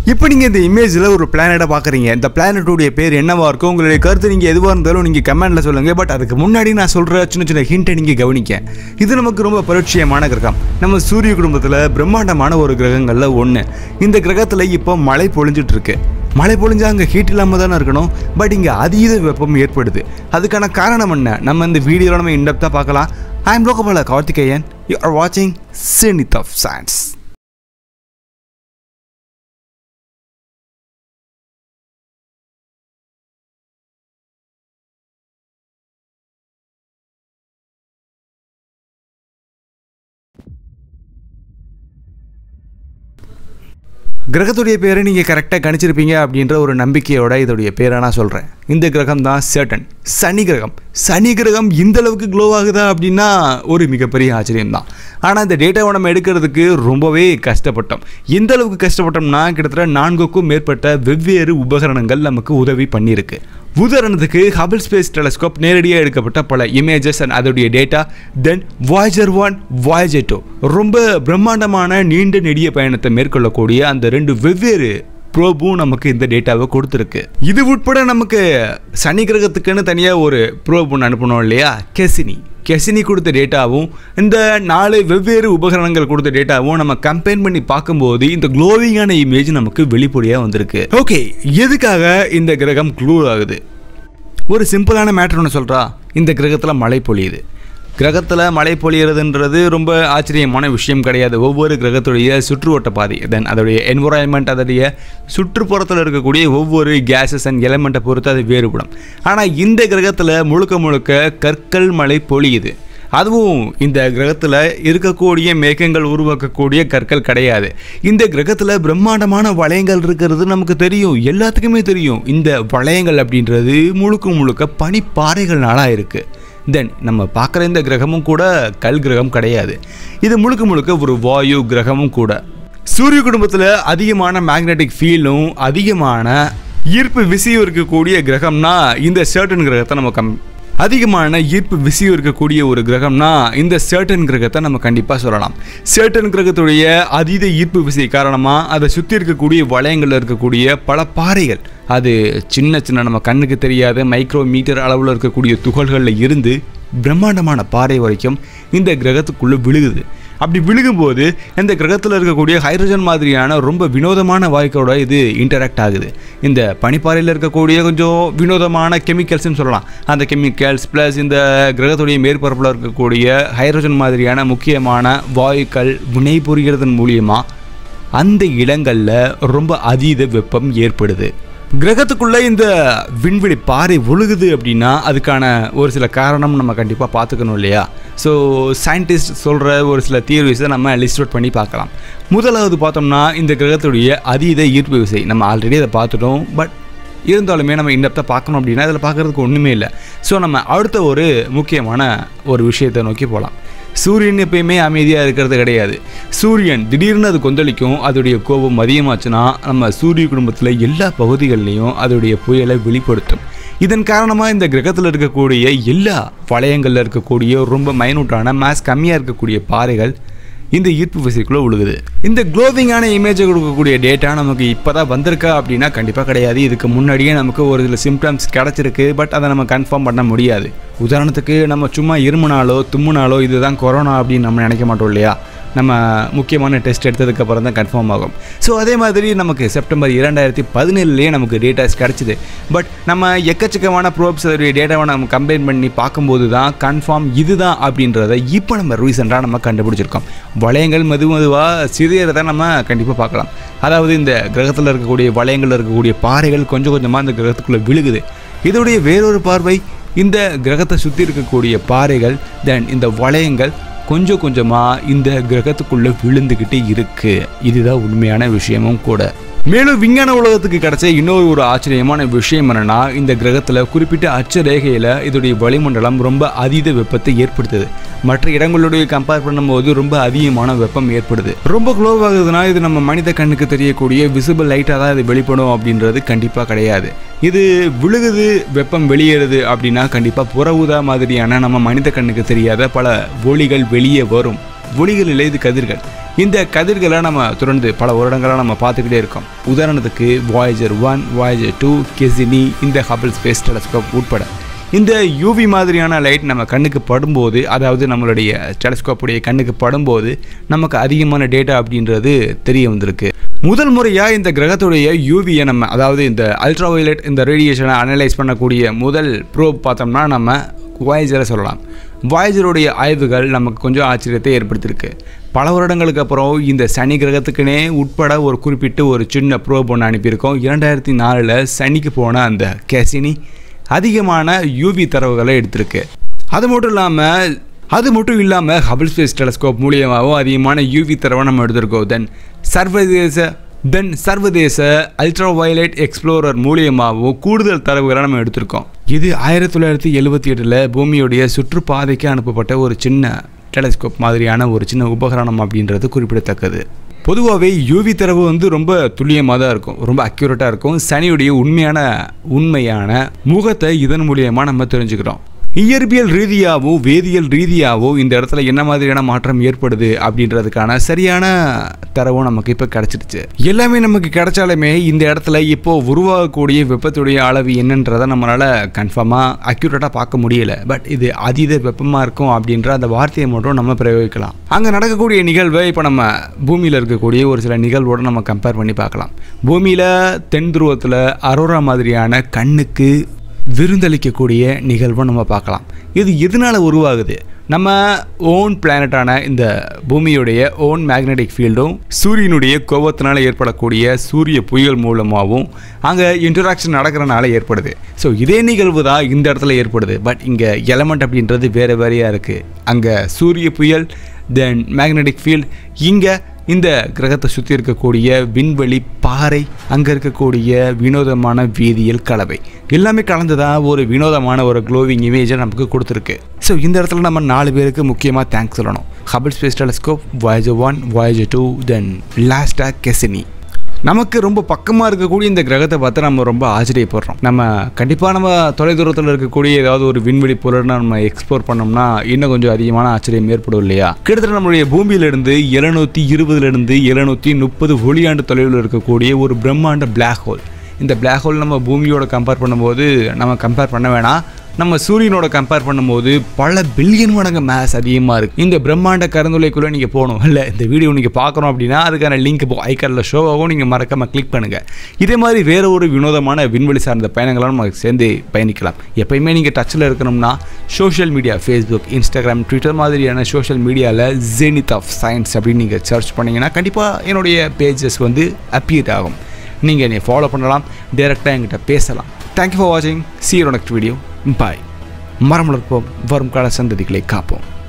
இப்போ நீங்கள் இந்த இமேஜில் ஒரு பிளானட்டை பார்க்குறீங்க இந்த பிளானட்டோடைய பேர் என்னவா இருக்கும் உங்களுடைய கருத்து நீங்கள் எதுவாக இருந்தாலும் நீங்கள் கமெண்ட்டில் சொல்லுங்கள் பட் அதுக்கு முன்னாடி நான் சொல்கிற சின்ன சின்ன ஹிண்ட்டை நீங்கள் கவனிக்க இது நமக்கு ரொம்ப பரிச்சயமான கிரகம் நம்ம சூரிய குடும்பத்தில் பிரம்மாண்டமான ஒரு கிரகங்களில் ஒன்று இந்த கிரகத்தில் இப்போ மழை பொழிஞ்சிட்டு இருக்கு மழை பொழிஞ்சா அங்கே ஹீட் இல்லாமல் தானே இருக்கணும் பட் இங்கே அதீத வெப்பம் ஏற்படுது அதுக்கான காரணம் என்ன நம்ம இந்த வீடியோவில் நம்ம இன்டெப்த்தாக பார்க்கலாம் I am Lokapala Karthikeyan you are வாட்சிங் சினித் ஆஃப் சயின்ஸ் கிரகத்துடைய பேரை நீங்கள் கரெக்டாக கணிச்சிருப்பீங்க அப்படின்ற ஒரு நம்பிக்கையோட இதோடைய பேரை நான் சொல்கிறேன் இந்த கிரகம் தான் சேட்டன் சனி கிரகம் சனி கிரகம் இந்த அளவுக்கு க்ளோ ஆகுதா அப்படின்னா ஒரு மிகப்பெரிய ஆச்சரியம் தான் ஆனால் இந்த டேட்டாவை நம்ம எடுக்கிறதுக்கு ரொம்பவே கஷ்டப்பட்டோம் எந்த அளவுக்கு கஷ்டப்பட்டோம்னா கிட்டத்தட்ட நான்குக்கும் மேற்பட்ட வெவ்வேறு உபகரணங்கள் நமக்கு உதவி பண்ணியிருக்கு உதாரணத்துக்கு ஹபிள் ஸ்பேஸ் டெலஸ்கோப் நேரடியாக எடுக்கப்பட்ட பல இமேஜஸ் அண்ட் அதோடைய data then Voyager one Voyager two ரொம்ப பிரம்மாண்டமான நீண்ட நெடிய பயணத்தை மேற்கொள்ளக்கூடிய அந்த ரெண்டு வெவ்வேறு ப்ரோபும் நமக்கு இந்த டேட்டாவை கொடுத்துருக்கு இது உட்பட நமக்கு சனி கிரகத்துக்குன்னு தனியாக ஒரு ப்ரோப் ஒன்று அனுப்பணும் இல்லையா கெசினி கெசினி கொடுத்த டேட்டாவும் இந்த நாலு வெவ்வேறு உபகரணங்கள் கொடுத்த டேட்டாவும் நம்ம கம்பேர் பண்ணி பார்க்கும்போது இந்த க்ளோவிங்கான இமேஜ் நமக்கு வெளிப்படையாக வந்திருக்கு ஓகே எதுக்காக இந்த கிரகம் க்ளூ ஆகுது ஒரு சிம்பிளான மேட்ரு ஒன்று சொல்கிறா இந்த கிரகத்தில் மழை பொழியுது கிரகத்தில் மழை பொழியறதுன்றது ரொம்ப ஆச்சரியமான விஷயம் கிடையாது ஒவ்வொரு கிரகத்துடைய சுற்றுவட்ட பாதை தென் அதோடைய என்வரான்மெண்ட் அதோடைய சுற்றுப்புறத்தில் இருக்கக்கூடிய ஒவ்வொரு கேஸஸ் அண்ட் எலமெண்ட்டை பொறுத்து அது வேறுபடும் ஆனால் இந்த கிரகத்தில் முழுக்க முழுக்க கற்கள் மழை பொழியுது அதுவும் இந்த கிரகத்தில் இருக்கக்கூடிய மேகங்கள் உருவாக்கக்கூடிய கற்கள் கிடையாது இந்த கிரகத்தில் பிரம்மாண்டமான வளையங்கள் இருக்கிறது நமக்கு தெரியும் எல்லாத்துக்குமே தெரியும் இந்த வளையங்கள் அப்படின்றது முழுக்க முழுக்க பனிப்பாறைகள்னால இருக்குது தென் நம்ம பார்க்குற இந்த கிரகமும் கூட கல் கிரகம் கிடையாது இது முழுக்க முழுக்க ஒரு வாயு கிரகமும் கூட சூரிய குடும்பத்தில் அதிகமான மேக்னெட்டிக் ஃபீல்டும் அதிகமான ஈர்ப்பு விசையும் இருக்கக்கூடிய கிரகம்னா இந்த சர்டன் கிரகத்தை நம்ம கம் அதிகமான ஈர்ப்பு விசையும் இருக்கக்கூடிய ஒரு கிரகம்னா இந்த சேட்டன் கிரகத்தை நம்ம கண்டிப்பாக சொல்லலாம் சேட்டன் கிரகத்துடைய அதீத ஈர்ப்பு விசை காரணமாக அதை சுற்றி இருக்கக்கூடிய வளையங்களில் இருக்கக்கூடிய பல பாறைகள் அது சின்ன சின்ன நம்ம கண்ணுக்கு தெரியாத மைக்ரோ மீட்டர் அளவில் இருக்கக்கூடிய துகள்களில் இருந்து பிரம்மாண்டமான பாறை வரைக்கும் இந்த கிரகத்துக்குள்ளே விழுகுது அப்படி விழுகும்போது இந்த கிரகத்தில் இருக்கக்கூடிய ஹைட்ரஜன் மாதிரியான ரொம்ப வினோதமான வாயுக்களோட இது இன்டராக்ட் ஆகுது இந்த பனிப்பாறையில் இருக்கக்கூடிய கொஞ்சம் வினோதமான கெமிக்கல்ஸ்னு சொல்லலாம் அந்த கெமிக்கல்ஸ் ப்ளஸ் இந்த கிரகத்துடைய மேற்பரப்பில் இருக்கக்கூடிய ஹைட்ரஜன் மாதிரியான முக்கியமான வாயுக்கள் வினை புரிகிறதன் மூலியமாக அந்த இடங்களில் ரொம்ப அதீத வெப்பம் ஏற்படுது கிரகத்துக்குள்ளே இந்த விண்வெளி பாறை ஒழுகுது அப்படின்னா அதுக்கான ஒரு சில காரணம் நம்ம கண்டிப்பாக பார்த்துக்கணும் இல்லையா ஸோ சயின்டிஸ்ட் சொல்கிற ஒரு சில தியரிஸை நம்ம லிஸ்ட் அவுட் பண்ணி பார்க்கலாம் முதலாவது பார்த்தோம்னா இந்த கிரகத்துடைய அதீத ஈர்ப்பு விசை நம்ம ஆல்ரெடி அதை பார்த்துட்டோம் பட் இருந்தாலுமே நம்ம இந்த பார்க்கணும் அப்படின்னா அதில் பார்க்குறதுக்கு ஒன்றுமே இல்லை ஸோ நம்ம அடுத்த ஒரு முக்கியமான ஒரு விஷயத்தை நோக்கி போகலாம் சூரியன் எப்பயுமே அமைதியாக இருக்கிறது கிடையாது சூரியன் திடீர்னு அது கொந்தளிக்கும் அதோடைய கோபம் அதிகமாச்சுன்னா நம்ம சூரிய குடும்பத்தில் எல்லா பகுதிகள்லையும் அதோடைய புயலை வெளிப்படுத்தும் இதன் காரணமாக இந்த கிரகத்தில் இருக்கக்கூடிய எல்லா வளையங்களில் இருக்கக்கூடிய ரொம்ப மைனூட்டான மேஸ் கம்மியாக இருக்கக்கூடிய பாறைகள் இந்த ஈர்ப்பு விசைக்குள்ளே விழுகுது இந்த க்ளோவிங்கான இமேஜை கொடுக்கக்கூடிய டேட்டா நமக்கு இப்போ தான் வந்திருக்கா அப்படின்னா கண்டிப்பாக கிடையாது இதுக்கு முன்னாடியே நமக்கு ஒரு சில சிம்டம்ஸ் கிடச்சிருக்கு பட் அதை நம்ம கன்ஃபார்ம் பண்ண முடியாது உதாரணத்துக்கு நம்ம சும்மா இருமுனாலோ தும்முனாலோ இதுதான் கொரோனா அப்படின்னு நம்ம நினைக்க மாட்டோம் இல்லையா நம்ம முக்கியமான டெஸ்ட் எடுத்ததுக்கப்புறம் தான் கன்ஃபார்ம் ஆகும் ஸோ அதே மாதிரி நமக்கு செப்டம்பர் இரண்டாயிரத்தி பதினேழுலேயே நமக்கு டேட்டாஸ் கிடச்சிது பட் நம்ம எக்கச்சக்கமான ப்ரோப்ஸ் அதோடைய டேட்டாவை நம்ம கம்பைன் பண்ணி பார்க்கும்போது தான் கன்ஃபார்ம் இதுதான் அப்படின்றத இப்போ நம்ம ரீசெண்டாக நம்ம கண்டுபிடிச்சிருக்கோம் வளையங்கள் மெது மெதுவாக சிறியறதை நம்ம கண்டிப்பாக பார்க்கலாம் அதாவது இந்த கிரகத்தில் இருக்கக்கூடிய வளையங்களில் இருக்கக்கூடிய பாறைகள் கொஞ்சம் கொஞ்சமாக இந்த கிரகத்துக்குள்ளே விழுகுது இதோடைய வேறொரு பார்வை இந்த கிரகத்தை சுற்றி இருக்கக்கூடிய பாறைகள் தென் இந்த வளையங்கள் கொஞ்சம் கொஞ்சமாக இந்த கிரகத்துக்குள்ளே விழுந்துக்கிட்டே இருக்கு இதுதான் உண்மையான விஷயமும் கூட மேலும் விஞ்ஞான உலகத்துக்கு கிடைச்ச இன்னொரு ஒரு ஆச்சரியமான விஷயம் என்னன்னா இந்த கிரகத்தில் குறிப்பிட்ட அச்ச ரேகையில் இதோடைய வளிமண்டலம் ரொம்ப அதீத வெப்பத்தை ஏற்படுத்துது மற்ற இடங்களுடைய கம்பேர் பண்ணும்போது ரொம்ப அதிகமான வெப்பம் ஏற்படுது ரொம்ப க்ளோ ஆகுதுன்னா இது நம்ம மனித கண்ணுக்கு தெரியக்கூடிய விசிபிள் லைட்டாக தான் இது வெளிப்படும் அப்படின்றது கண்டிப்பாக கிடையாது இது விழுகுது வெப்பம் வெளியேறுது அப்படின்னா கண்டிப்பாக புற ஊதா மாதிரியான நம்ம மனித கண்ணுக்கு தெரியாத பல ஒளிகள் வெளியே வரும் ஒளிகள் இல்லை இது கதிர்கள் இந்த கதிர்களை நம்ம தொடர்ந்து பல வருடங்களாக நம்ம பார்த்துக்கிட்டே இருக்கோம் உதாரணத்துக்கு Voyager one Voyager two Cassini இந்த ஹபிள் ஸ்பேஸ் டெலஸ்கோப் உட்பட இந்த யூவி மாதிரியான லைட் நம்ம கண்ணுக்கு படும்போது அதாவது நம்மளுடைய டெலஸ்கோப்புடைய கண்ணுக்கு படும்போது நமக்கு அதிகமான டேட்டா அப்படின்றது தெரிய வந்திருக்கு முதல் முறையாக இந்த கிரகத்துடைய யூவியை நம்ம அதாவது இந்த அல்ட்ரா வயலட் இந்த ரேடியேஷனை அனலைஸ் பண்ணக்கூடிய முதல் ப்ரோப் பார்த்தோம்னா நம்ம வாயேஜரை சொல்லலாம் வாயேஜருடைய ஆய்வுகள் நமக்கு கொஞ்சம் ஆச்சரியத்தை ஏற்படுத்தியிருக்கு பல வருடங்களுக்கு அப்புறம் இந்த சனி கிரகத்துக்குனே உட்பட ஒரு குறிப்பிட்டு ஒரு சின்ன ப்ரோப் ஒன்று அனுப்பியிருக்கோம் இரண்டாயிரத்தி நாலில் சனிக்கு போன அந்த கேசினி அதிகமான யூவி தரவுகளை எடுத்திருக்கு அது மட்டும் இல்லாமல் அது மட்டும் இல்லாமல் ஹபிள் ஸ்பேஸ் டெலஸ்கோப் மூலியமாகவும் அதிகமான யூவி தரவை நம்ம எடுத்திருக்கோம் தென் சர்வதேச தென் சர்வதேச அல்ட்ரா வயலட் எக்ஸ்ப்ளோரர் மூலியமாகவும் கூடுதல் தரவுகளை நம்ம எடுத்திருக்கோம் இது ஆயிரத்தி தொள்ளாயிரத்தி எழுபத்தி எட்டில் பூமியுடைய சுற்றுப்பாதைக்கு அனுப்பப்பட்ட ஒரு சின்ன டெலஸ்கோப் மாதிரியான ஒரு சின்ன உபகரணம் அப்படின்றது குறிப்பிடத்தக்கது பொதுவாகவே யூவி தரவு வந்து ரொம்ப துல்லியமாக தான் இருக்கும் ரொம்ப அக்யூரேட்டாக இருக்கும் சனியுடைய உண்மையான உண்மையான முகத்தை இதன் மூலியமாக நம்ம தெரிஞ்சுக்கிறோம் இயற்பியல் ரீதியாகவோ வேதியியல் ரீதியாகவோ இந்த இடத்துல என்ன மாதிரியான மாற்றம் ஏற்படுது அப்படின்றதுக்கான சரியான தரவும் நமக்கு இப்போ கிடச்சிருச்சு எல்லாமே நமக்கு கிடைச்சாலுமே இந்த இடத்துல இப்போ உருவாகக்கூடிய வெப்பத்துடைய அளவு என்னன்றதை நம்மளால் கன்ஃபார்மாக அக்யூரேட்டாக பார்க்க முடியல பட் இது அதீத வெப்பமாக இருக்கும் அப்படின்ற அந்த வார்த்தையை மட்டும் நம்ம பிரயோகிக்கலாம் அங்கே நடக்கக்கூடிய நிகழ்வை இப்போ நம்ம பூமியில் இருக்கக்கூடிய ஒரு சில நிகழ்வோடு நம்ம கம்பேர் பண்ணி பார்க்கலாம் பூமியில் தென் துருவத்தில் அரோரா மாதிரியான கண்ணுக்கு விருந்தளிக்கக்கூடிய நிகழ்வை நம்ம பார்க்கலாம் இது எதனால் உருவாகுது நம்ம ஓன் பிளானட்டான இந்த பூமியுடைய ஓன் மேக்னெட்டிக் ஃபீல்டும் சூரியனுடைய கோபத்தினால ஏற்படக்கூடிய சூரிய புயல் மூலமாகவும் அங்கே இன்டராக்ஷன் நடக்கிறனால ஏற்படுது ஸோ இதே நிகழ்வு தான் இந்த இடத்துல ஏற்படுது பட் இங்கே எலமெண்ட் அப்படின்றது வேறு வேறையாக இருக்குது அங்கே சூரிய புயல் தென் மேக்னெட்டிக் ஃபீல்ட் இங்கே இந்த கிரகத்தை சுற்றி இருக்கக்கூடிய விண்வெளி பாறை அங்கே இருக்கக்கூடிய வினோதமான வேதியியல் கலவை எல்லாமே கலந்துதான் ஒரு வினோதமான ஒரு க்ளோவிங் இமேஜை நமக்கு கொடுத்துருக்கு ஸோ இந்த இடத்துல நம்ம நாலு பேருக்கு முக்கியமாக தேங்க்ஸ் சொல்லணும் Hubble space telescope Voyager one Voyager two then லாஸ்டாக கெசினி நமக்கு ரொம்ப பக்கமாக இருக்கக்கூடிய இந்த கிரகத்தை பார்த்து நம்ம ரொம்ப ஆச்சரியப்படுறோம் நம்ம கண்டிப்பாக நம்ம தொலைதூரத்தில் இருக்கக்கூடிய ஏதாவது ஒரு விண்வெளி பொருளை நம்ம எக்ஸ்ப்ளோர் பண்ணோம்னா இன்னும் கொஞ்சம் அதிகமான ஆச்சரியம் ஏற்படும் இல்லையா கிட்டத்தட்ட நம்மளுடைய பூமியிலிருந்து எழுநூற்றி இருபதுலேருந்து எழுநூற்றி முப்பது ஒளியாண்டு தொலைவில் இருக்கக்கூடிய ஒரு பிரம்மாண்ட பிளாக் ஹோல் இந்த பிளாக் ஹோல் நம்ம பூமியோட கம்பேர் பண்ணும்போது நம்ம கம்பேர் பண்ண வேணாம் நம்ம சூரியனோட கம்பேர் பண்ணும்போது பல பில்லியன் மடங்கு மேஸ் அதிகமாக இருக்குது இந்த பிரம்மாண்ட கருந்துளைக்குள்ளே நீங்கள் போகணும் இல்லை இந்த வீடியோ நீங்கள் பார்க்கணும் அப்படின்னா அதுக்கான லிங்க் இப்போ ஐக்கார்டில் ஷோ ஆகும் நீங்கள் மறக்காமல் கிளிக் பண்ணுங்கள் இதே மாதிரி வேறு ஒரு வினோதமான விண்வெளி சார்ந்த பயணங்களை நம்ம சேர்ந்து பயணிக்கலாம் எப்பயுமே நீங்கள் டச்சில் இருக்கணும்னா social media Facebook Instagram Twitter மாதிரியான சோஷியல் மீடியாவில் ஜெனித் ஆஃப் சயின்ஸ் அப்படின்னு நீங்கள் சர்ச் பண்ணிங்கன்னா கண்டிப்பாக என்னுடைய பேஜஸ் வந்து அப்பியர் ஆகும் நீங்கள் என்னை ஃபாலோ பண்ணலாம் டேரெக்டாக என்கிட்ட பேசலாம் தேங்க்யூ ஃபார் வாட்சிங் see you next video bye மரம் வளர்ப்போம் வரும் கால சந்ததிகளை காப்போம்